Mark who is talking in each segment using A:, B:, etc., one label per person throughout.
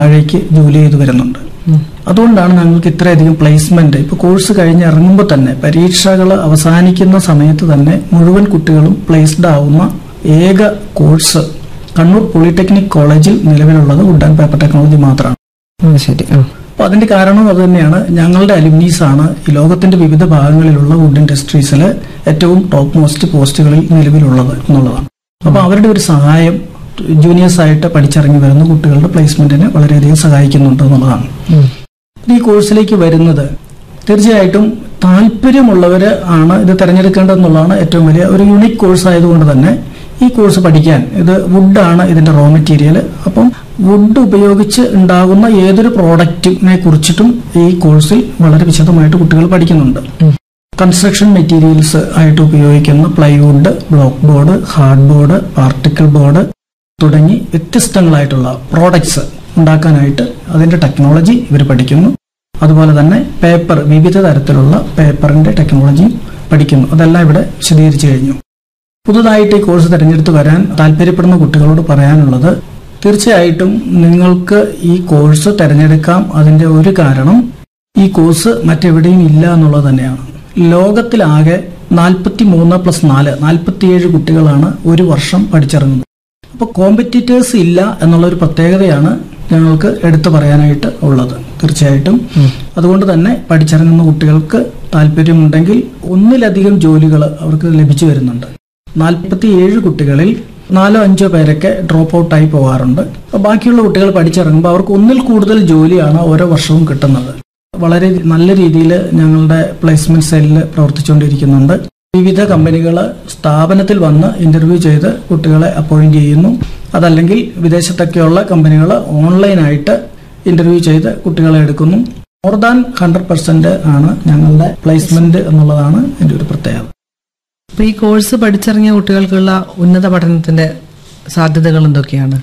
A: താഴേക്ക് ജോലി ചെയ്തു വരുന്നുണ്ട് അതുകൊണ്ടാണ് ഞങ്ങൾക്ക് ഇത്രയധികം പ്ലേസ്മെന്റ് ഇപ്പൊ കോഴ്സ് കഴിഞ്ഞ് ഇറങ്ങുമ്പോൾ തന്നെ പരീക്ഷകൾ അവസാനിക്കുന്ന സമയത്ത് തന്നെ മുഴുവൻ കുട്ടികളും പ്ലേസ്ഡ് ആവുന്ന ഏക കോഴ്സ് കണ്ണൂർ പോളിടെക്നിക് കോളേജിൽ നിലവിലുള്ളത് വുഡ് ആൻഡ് പേപ്പർ ടെക്നോളജി മാത്രമാണ്
B: ആ ശരി ആ
A: അപ്പൊ അതിന്റെ കാരണം അത് തന്നെയാണ് ഞങ്ങളുടെ അലുമിനീസ് ആണ് ഈ ലോകത്തിന്റെ വിവിധ ഭാഗങ്ങളിലുള്ള വുഡ് ഇൻഡസ്ട്രീസിലെ ഏറ്റവും ടോപ്പ് മോസ്റ്റ് പോസ്റ്റുകളിൽ നിലവിലുള്ളത് എന്നുള്ളതാണ് അപ്പൊ അവരുടെ ഒരു സഹായം ജൂനിയേഴ്സ് ആയിട്ട് പഠിച്ചിറങ്ങി വരുന്ന കുട്ടികളുടെ പ്ലേസ്മെന്റിന് വളരെയധികം സഹായിക്കുന്നുണ്ട് എന്നുള്ളതാണ്
B: ഉം.
A: ഈ കോഴ്സിലേക്ക് വരുന്നത് തീർച്ചയായിട്ടും താല്പര്യമുള്ളവർ ആണ് ഇത് തിരഞ്ഞെടുക്കേണ്ടതെന്നുള്ളതാണ് ഏറ്റവും വലിയ ഒരു യുണീക് കോഴ്സ് ആയതുകൊണ്ട് തന്നെ ഈ കോഴ്സ് പഠിക്കാൻ ഇത് വുഡാണ് ഇതിന്റെ റോ മെറ്റീരിയൽ അപ്പം വുഡ് ഉപയോഗിച്ച് ഉണ്ടാകുന്ന ഏതൊരു പ്രോഡക്റ്റിനെ കുറിച്ചിട്ടും ഈ കോഴ്സിൽ വളരെ വിശദമായിട്ട് കുട്ടികൾ പഠിക്കുന്നുണ്ട് കൺസ്ട്രക്ഷൻ മെറ്റീരിയൽസ് ആയിട്ട് ഉപയോഗിക്കുന്ന plywood block board hard board particle board തുടങ്ങി വ്യത്യസ്തങ്ങളായിട്ടുള്ള പ്രോഡക്ട്സ് ഉണ്ടാക്കാനായിട്ട് അതിന്റെ ടെക്നോളജി ഇവർ പഠിക്കുന്നു അതുപോലെ തന്നെ പേപ്പർ വിവിധ തരത്തിലുള്ള പേപ്പറിന്റെ ടെക്നോളജിയും പഠിക്കുന്നു അതെല്ലാം ഇവിടെ വിശദീകരിച്ചു കഴിഞ്ഞു പുതുതായിട്ട് ഈ കോഴ്സ് തിരഞ്ഞെടുത്ത് വരാൻ താല്പര്യപ്പെടുന്ന കുട്ടികളോട് പറയാനുള്ളത് തീർച്ചയായിട്ടും നിങ്ങൾക്ക് ഈ കോഴ്സ് തിരഞ്ഞെടുക്കാം അതിന്റെ ഒരു കാരണം ഈ കോഴ്സ് മറ്റെവിടെയും ഇല്ല എന്നുള്ളത് തന്നെയാണ് ലോകത്തിലാകെ നാൽപ്പത്തി മൂന്ന് പ്ലസ് നാല് നാൽപ്പത്തിയേഴ് കുട്ടികളാണ് ഒരു വർഷം പഠിച്ചിറങ്ങുന്നത് അപ്പോൾ കോമ്പറ്റീറ്റേഴ്സ് ഇല്ല എന്നുള്ള ഒരു പ്രത്യേകതയാണ് ഞങ്ങൾക്ക് എടുത്തു പറയാനായിട്ട് ഉള്ളത് തീർച്ചയായിട്ടും അതുകൊണ്ട് തന്നെ പഠിച്ചിറങ്ങുന്ന കുട്ടികൾക്ക് താല്പര്യമുണ്ടെങ്കിൽ ഒന്നിലധികം ജോലികൾ അവർക്ക് ലഭിച്ചു വരുന്നുണ്ട് നാൽപ്പത്തി ഏഴ് കുട്ടികളിൽ നാലോ അഞ്ചോ പേരൊക്കെ ഡ്രോപ്പ് ഔട്ടായി പോകാറുണ്ട് അപ്പോൾ ബാക്കിയുള്ള കുട്ടികൾ പഠിച്ചിറങ്ങുമ്പോൾ അവർക്ക് ഒന്നിൽ കൂടുതൽ ജോലിയാണ് ഓരോ വർഷവും കിട്ടുന്നത് വളരെ നല്ല രീതിയിൽ ഞങ്ങളുടെ പ്ലേസ്മെന്റ് സെല്ലിൽ പ്രവർത്തിച്ചുകൊണ്ടിരിക്കുന്നുണ്ട് വിവിധ കമ്പനികൾ സ്ഥാപനത്തിൽ വന്ന് ഇന്റർവ്യൂ ചെയ്ത് കുട്ടികളെ അപ്പോയിന്റ് ചെയ്യുന്നു അതല്ലെങ്കിൽ വിദേശത്തൊക്കെയുള്ള കമ്പനികൾ ഓൺലൈനായിട്ട് ഇന്റർവ്യൂ ചെയ്ത് കുട്ടികളെ എടുക്കുന്നു മോർ ദാൻ ഹൺഡ്രഡ് പെർസെന്റ് ആണ് ഞങ്ങളുടെ പ്ലേസ്മെന്റ് എന്നുള്ളതാണ് എൻ്റെ ഒരു പ്രത്യേകത
B: അപ്പൊ ഈ കോഴ്സ് പഠിച്ചിറങ്ങിയ കുട്ടികൾക്കുള്ള ഉന്നത പഠനത്തിന്റെ സാധ്യതകൾ എന്തൊക്കെയാണ്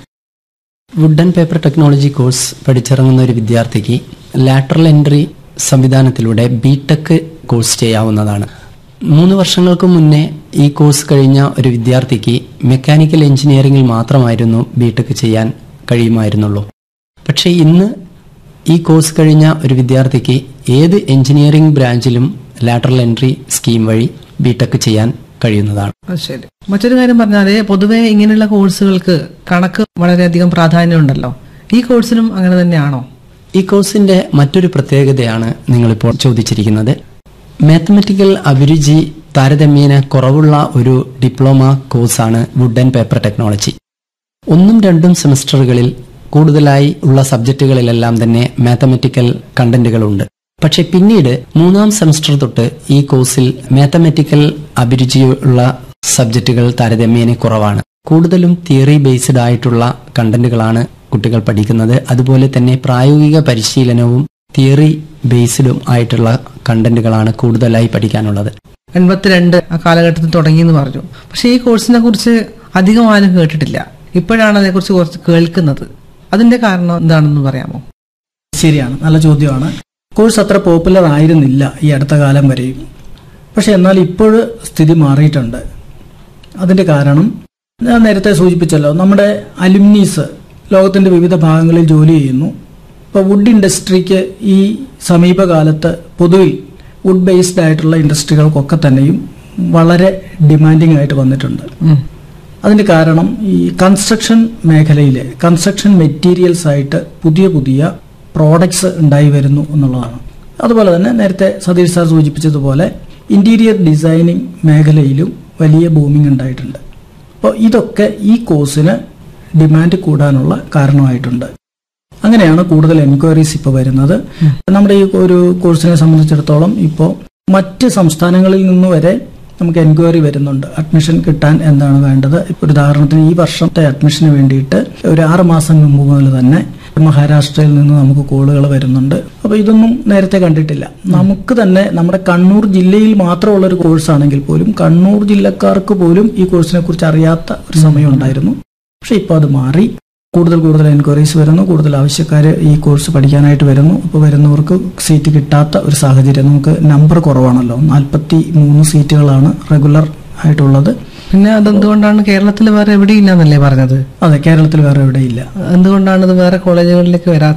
C: wood and paper technology course പഠിച്ചിറങ്ങുന്ന ഒരു വിദ്യാർത്ഥിക്ക് ലാറ്ററൽ എൻട്രി സംവിധാനത്തിലൂടെ ബി ടെക് കോഴ്സ് ചെയ്യാവുന്നതാണ് മൂന്ന് വർഷങ്ങൾക്ക് മുന്നേ ഈ കോഴ്സ് കഴിഞ്ഞ ഒരു വിദ്യാർത്ഥിക്ക് മെക്കാനിക്കൽ എഞ്ചിനീയറിംഗിൽ മാത്രമായിരുന്നു ബി ടെക് ചെയ്യാൻ കഴിയുമായിരുന്നുള്ളൂ പക്ഷേ ഇന്ന് ഈ കോഴ്സ് കഴിഞ്ഞ ഒരു വിദ്യാർത്ഥിക്ക് ഏത് എഞ്ചിനീയറിംഗ് ബ്രാഞ്ചിലും ലാറ്ററൽ എൻട്രി സ്കീം വഴി ബി ടെക് ചെയ്യാൻ കഴിയുന്നതാണ്
B: അത് ശരി മറ്റൊരു കാര്യം പറഞ്ഞാല് പൊതുവെ ഇങ്ങനെയുള്ള കോഴ്സുകൾക്ക് കണക്ക് വളരെയധികം പ്രാധാന്യമുണ്ടല്ലോ ഈ കോഴ്സിനും അങ്ങനെ തന്നെയാണോ
C: ഈ കോഴ്സിന്റെ മറ്റൊരു പ്രത്യേകതയാണ് നിങ്ങളിപ്പോൾ ചോദിച്ചിരിക്കുന്നത് മാത്തമെറ്റിക്കൽ അഭിരുചി താരതമ്യേന കുറവുള്ള ഒരു ഡിപ്ലോമ കോഴ്സാണ് വുഡ് ആൻഡ് പേപ്പർ ടെക്നോളജി ഒന്നും രണ്ടും സെമസ്റ്ററുകളിൽ കൂടുതലായി ഉള്ള സബ്ജക്റ്റുകളിലെല്ലാം തന്നെ മാത്തമെറ്റിക്കൽ കണ്ടന്റുകളുണ്ട് പക്ഷെ പിന്നീട് മൂന്നാം സെമസ്റ്റർ തൊട്ട് ഈ കോഴ്സിൽ മാത്തമെറ്റിക്കൽ അഭിരുചിയുള്ള സബ്ജക്റ്റുകൾ താരതമ്യേന കുറവാണ് കൂടുതലും തിയറി ബേസ്ഡ് ആയിട്ടുള്ള കണ്ടന്റുകളാണ് കുട്ടികൾ പഠിക്കുന്നത് അതുപോലെ തന്നെ പ്രായോഗിക പരിശീലനവും തിയറി ബേസ്ഡും ആയിട്ടുള്ള കണ്ടന്റുകളാണ് കൂടുതലായി പഠിക്കാനുള്ളത്
B: എൺപത്തിരണ്ട് ആ കാലഘട്ടത്തിൽ തുടങ്ങി എന്ന് പറഞ്ഞു പക്ഷെ ഈ കോഴ്സിനെ കുറിച്ച് അധികം ആരും കേട്ടിട്ടില്ല ഇപ്പോഴാണ് അതേക്കുറിച്ച് കുറച്ച് കേൾക്കുന്നത് അതിന്റെ കാരണം എന്താണെന്ന് പറയാമോ
A: ശരിയാണ് നല്ല ചോദ്യമാണ് കോഴ്സ് അത്ര പോപ്പുലർ ആയിരുന്നില്ല ഈ അടുത്ത കാലം വരെയും പക്ഷെ എന്നാൽ ഇപ്പോൾ സ്ഥിതി മാറിയിട്ടുണ്ട് അതിന്റെ കാരണം ഞാൻ നേരത്തെ സൂചിപ്പിച്ചല്ലോ നമ്മുടെ അലുമിനീസ് ലോകത്തിന്റെ വിവിധ ഭാഗങ്ങളിൽ ജോലി ചെയ്യുന്നു ഇപ്പോൾ വുഡ് ഇൻഡസ്ട്രിക്ക് ഈ സമീപകാലത്ത് പൊതുവിൽ വുഡ് ബേസ്ഡ് ആയിട്ടുള്ള ഇൻഡസ്ട്രികൾക്കൊക്കെ തന്നെയും വളരെ ഡിമാൻഡിങ് ആയിട്ട് വന്നിട്ടുണ്ട്
B: ഉം.
A: അതിന്റെ കാരണം ഈ കൺസ്ട്രക്ഷൻ മേഖലയിലെ കൺസ്ട്രക്ഷൻ മെറ്റീരിയൽസ് ആയിട്ട് പുതിയ പുതിയ പ്രോഡക്ട്സ് ഉണ്ടായി വരുന്നു എന്നുള്ളതാണ് അതുപോലെ തന്നെ നേരത്തെ സതീഷ് സാർ സൂചിപ്പിച്ചതുപോലെ ഇന്റീരിയർ ഡിസൈനിങ് മേഖലയിലും വലിയ ബൂമിംഗ് ഉണ്ടായിട്ടുണ്ട് അപ്പോൾ ഇതൊക്കെ ഈ കോഴ്സിന് ഡിമാൻഡ് കൂടാനുള്ള കാരണമായിട്ടുണ്ട് അങ്ങനെയാണ് കൂടുതൽ എൻക്വയറീസ് ഇപ്പോൾ വരുന്നത് നമ്മുടെ ഈ ഒരു കോഴ്സിനെ സംബന്ധിച്ചിടത്തോളം ഇപ്പോൾ മറ്റ് സംസ്ഥാനങ്ങളിൽ നിന്ന് വരെ നമുക്ക് എൻക്വയറി വരുന്നുണ്ട് അഡ്മിഷൻ കിട്ടാൻ എന്താണ് വേണ്ടത് ഇപ്പൊ ഒരു ഉദാഹരണത്തിന് ഈ വർഷത്തെ അഡ്മിഷന് വേണ്ടിയിട്ട് ഒരു ആറ് മാസം മുമ്പ് മുതൽ തന്നെ മഹാരാഷ്ട്രയിൽ നിന്ന് നമുക്ക് കോളുകൾ വരുന്നുണ്ട് അപ്പൊ ഇതൊന്നും നേരത്തെ കണ്ടിട്ടില്ല നമുക്ക് തന്നെ നമ്മുടെ കണ്ണൂർ ജില്ലയിൽ മാത്രമുള്ള ഒരു കോഴ്സാണെങ്കിൽ പോലും കണ്ണൂർ ജില്ലക്കാർക്ക് പോലും ഈ കോഴ്സിനെ കുറിച്ച് അറിയാത്ത ഒരു സമയം ഉണ്ടായിരുന്നു പക്ഷെ ഇപ്പോൾ അത് മാറി കൂടുതൽ കൂടുതൽ എൻക്വയറീസ് വരുന്നു കൂടുതൽ ആവശ്യക്കാർ ഈ കോഴ്സ് പഠിക്കാനായിട്ട് വരുന്നു അപ്പോൾ വരുന്നവർക്ക് സീറ്റ് കിട്ടാത്ത ഒരു സാഹചര്യം നമുക്ക് നമ്പർ കുറവാണല്ലോ നാൽപ്പത്തി മൂന്ന് സീറ്റുകളാണ് റെഗുലർ ആയിട്ടുള്ളത്
B: പിന്നെ അതെന്തുകൊണ്ടാണ് കേരളത്തിൽ വേറെ എവിടെയില്ല എന്നല്ലേ പറഞ്ഞത്
A: അതെ കേരളത്തിൽ വേറെ എവിടെയില്ല
B: എന്തുകൊണ്ടാണ് ഇത് വേറെ കോളേജുകളിലേക്ക് വരാത്തത്